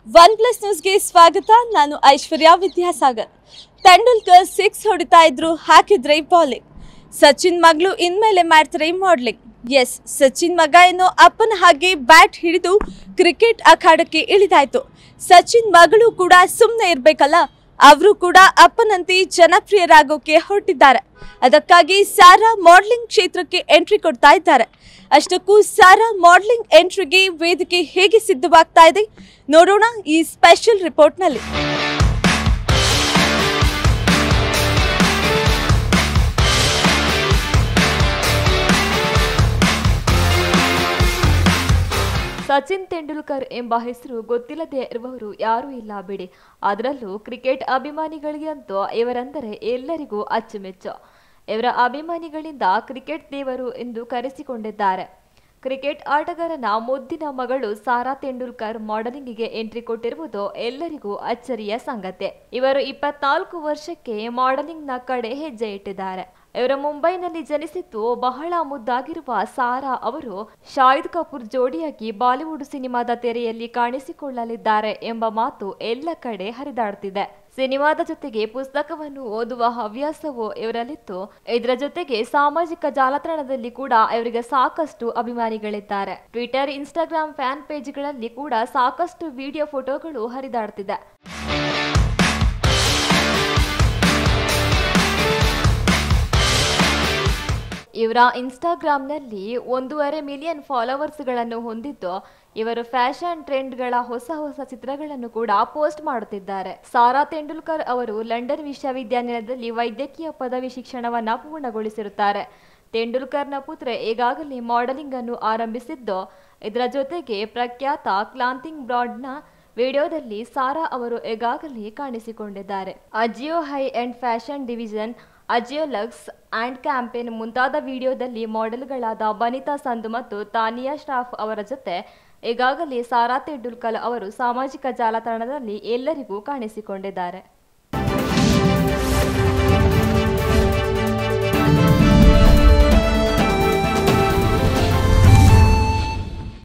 one plus ನ್ಯೂಸ್ಗೆ ಸ್ವಾಗತ ನಾನು ಐಶ್ವರ್ಯ ವಿದ್ಯಾಸಾಗರ್ ತೆಂಡೂಲ್ಕರ್ ಸಿಕ್ಸ್ ಹೊಡಿತಾ ಇದ್ರು ಹಾಕಿದ್ರೆ ಬಾಲಿಂಗ್ ಸಚಿನ್ ಮಗಳು ಇನ್ಮೇಲೆ ಮಾಡ್ತಾರೆ ಮಾಡ್ಲಿಂಗ್ ಎಸ್ ಸಚಿನ್ ಮಗ ಏನೋ ಅಪ್ಪನ ಹಾಗೆ ಬ್ಯಾಟ್ ಹಿಡಿದು ಕ್ರಿಕೆಟ್ ಅಖಾಡಕ್ಕೆ ಇಳಿದಾಯ್ತು ಸಚಿನ್ ಮಗಳು ಕೂಡ ಸುಮ್ಮನೆ ಇರ್ಬೇಕಲ್ಲ ಅವರು ಕೂಡ ಅಪ್ಪನಂತೆ ಜನಪ್ರಿಯರಾಗೋಕೆ ಹೊರಟಿದ್ದಾರೆ ಅದಕ್ಕಾಗಿ ಸಾರಾ ಮಾಡಲಿಂಗ್ ಕ್ಷೇತ್ರಕ್ಕೆ ಎಂಟ್ರಿ ಕೊಡ್ತಾ ಇದ್ದಾರೆ ಅಷ್ಟಕ್ಕೂ ಸಾರಾ ಮಾಡಲಿಂಗ್ ಎಂಟ್ರಿಗೆ ವೇದಿಕೆ ಹೇಗೆ ಸಿದ್ಧವಾಗ್ತಾ ಇದೆ ನೋಡೋಣ ಈ ಸ್ಪೆಷಲ್ ರಿಪೋರ್ಟ್ನಲ್ಲಿ ಸಚಿನ್ ತೆಂಡೂಲ್ಕರ್ ಎಂಬ ಹೆಸರು ಗೊತ್ತಿಲ್ಲದೆ ಇರುವವರು ಯಾರೂ ಇಲ್ಲ ಬಿಡಿ ಅದರಲ್ಲೂ ಕ್ರಿಕೆಟ್ ಅಭಿಮಾನಿಗಳಿಗಂತೂ ಇವರೆಂದರೆ ಎಲ್ಲರಿಗೂ ಅಚ್ಚುಮೆಚ್ಚು ಇವರ ಅಭಿಮಾನಿಗಳಿಂದ ಕ್ರಿಕೆಟ್ ದೇವರು ಎಂದು ಕರೆಸಿಕೊಂಡಿದ್ದಾರೆ ಕ್ರಿಕೆಟ್ ಆಟಗಾರನ ಮುದ್ದಿನ ಮಗಳು ಸಾರಾ ತೆಂಡೂಲ್ಕರ್ ಮಾಡೆಲಿಂಗಿಗೆ ಎಂಟ್ರಿ ಕೊಟ್ಟಿರುವುದು ಎಲ್ಲರಿಗೂ ಅಚ್ಚರಿಯ ಸಂಗತಿ ಇವರು ಇಪ್ಪತ್ನಾಲ್ಕು ವರ್ಷಕ್ಕೆ ಮಾಡೆಲಿಂಗ್ನ ಕಡೆ ಹೆಜ್ಜೆ ಇಟ್ಟಿದ್ದಾರೆ ಇವರ ಮುಂಬೈನಲ್ಲಿ ಜನಿಸಿದ್ದು ಬಹಳ ಮುದ್ದಾಗಿರುವ ಸಾರಾ ಅವರು ಶಾಹಿದ್ ಕಪೂರ್ ಜೋಡಿಯಾಗಿ ಬಾಲಿವುಡ್ ಸಿನಿಮಾದ ತೆರೆಯಲ್ಲಿ ಕಾಣಿಸಿಕೊಳ್ಳಲಿದ್ದಾರೆ ಎಂಬ ಮಾತು ಎಲ್ಲ ಕಡೆ ಹರಿದಾಡ್ತಿದೆ ಸಿನಿಮಾದ ಜೊತೆಗೆ ಪುಸ್ತಕವನ್ನು ಓದುವ ಹವ್ಯಾಸವೂ ಇವರಲ್ಲಿತ್ತು ಇದರ ಜೊತೆಗೆ ಸಾಮಾಜಿಕ ಜಾಲತಾಣದಲ್ಲಿ ಕೂಡ ಇವರಿಗೆ ಸಾಕಷ್ಟು ಅಭಿಮಾನಿಗಳಿದ್ದಾರೆ ಟ್ವಿಟರ್ ಇನ್ಸ್ಟಾಗ್ರಾಮ್ ಫ್ಯಾನ್ ಪೇಜ್ಗಳಲ್ಲಿ ಕೂಡ ಸಾಕಷ್ಟು ವಿಡಿಯೋ ಫೋಟೋಗಳು ಹರಿದಾಡ್ತಿದೆ ಇವರ ಇನ್ಸ್ಟಾಗ್ರಾಂನಲ್ಲಿ ಒಂದೂವರೆ ಮಿಲಿಯನ್ ಫಾಲೋವರ್ಸ್ಗಳನ್ನು ಹೊಂದಿದ್ದು ಇವರು ಫ್ಯಾಷನ್ ಟ್ರೆಂಡ್ಗಳ ಹೊಸ ಹೊಸ ಚಿತ್ರಗಳನ್ನು ಕೂಡ ಪೋಸ್ಟ್ ಮಾಡುತ್ತಿದ್ದಾರೆ ಸಾರಾ ತೆಂಡೂಲ್ಕರ್ ಅವರು ಲಂಡನ್ ವಿಶ್ವವಿದ್ಯಾನಿಲಯದಲ್ಲಿ ವೈದ್ಯಕೀಯ ಪದವಿ ಶಿಕ್ಷಣವನ್ನ ಪೂರ್ಣಗೊಳಿಸಿರುತ್ತಾರೆ ತೆಂಡೂಲ್ಕರ್ನ ಪುತ್ರ ಈಗಾಗಲೇ ಮಾಡೆಲಿಂಗ್ ಅನ್ನು ಆರಂಭಿಸಿದ್ದು ಇದರ ಜೊತೆಗೆ ಪ್ರಖ್ಯಾತ ಕ್ಲಾಂತಿಂಗ್ ಬ್ರಾಡ್ನ ವಿಡಿಯೋದಲ್ಲಿ ಸಾರಾ ಅವರು ಈಗಾಗಲೇ ಕಾಣಿಸಿಕೊಂಡಿದ್ದಾರೆ Ajio high and fashion division Ajio Luxe and campaign ಮುಂತಾದ ವಿಡಿಯೋದಲ್ಲಿ ಮಾಡೆಲ್ಗಳಾದ ಬನಿತಾ ಸಂಧು ಮತ್ತು ತಾನಿಯಾ ಶ್ರಾಫ್ ಅವರ ಜೊತೆ ಈಗಾಗಲೇ ಸಾರಾ ತೆಂಡೂಲ್ಕರ್ ಅವರು ಸಾಮಾಜಿಕ ಜಾಲತಾಣದಲ್ಲಿ ಎಲ್ಲರಿಗೂ ಕಾಣಿಸಿಕೊಂಡಿದ್ದಾರೆ